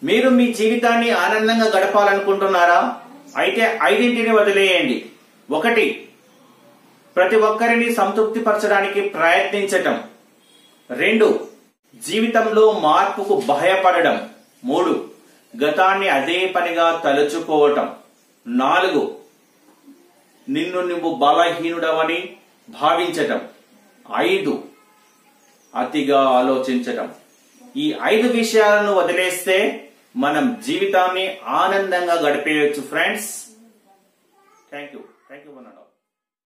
మీరు మీ జీవితాన్ని ఆనందంగా గడపాలనుకుంటున్నారా అయితే ఐదింటిని వదిలేయండి ఒకటి ప్రతి ఒక్కరిని సంతృప్తిపరచడానికి ప్రయత్నించటం రెండు జీవితంలో మార్పుకు భయపడడం మూడు గతాన్ని అదే పనిగా తలుచుకోవటం నాలుగు నిన్ను నువ్వు బలహీనుడవని భావించటం ఐదు అతిగా ఆలోచించటం ఈ ఐదు విషయాలను వదిలేస్తే మనం జీవితాన్ని ఆనందంగా గడిపేయచ్చు friends thank you thank you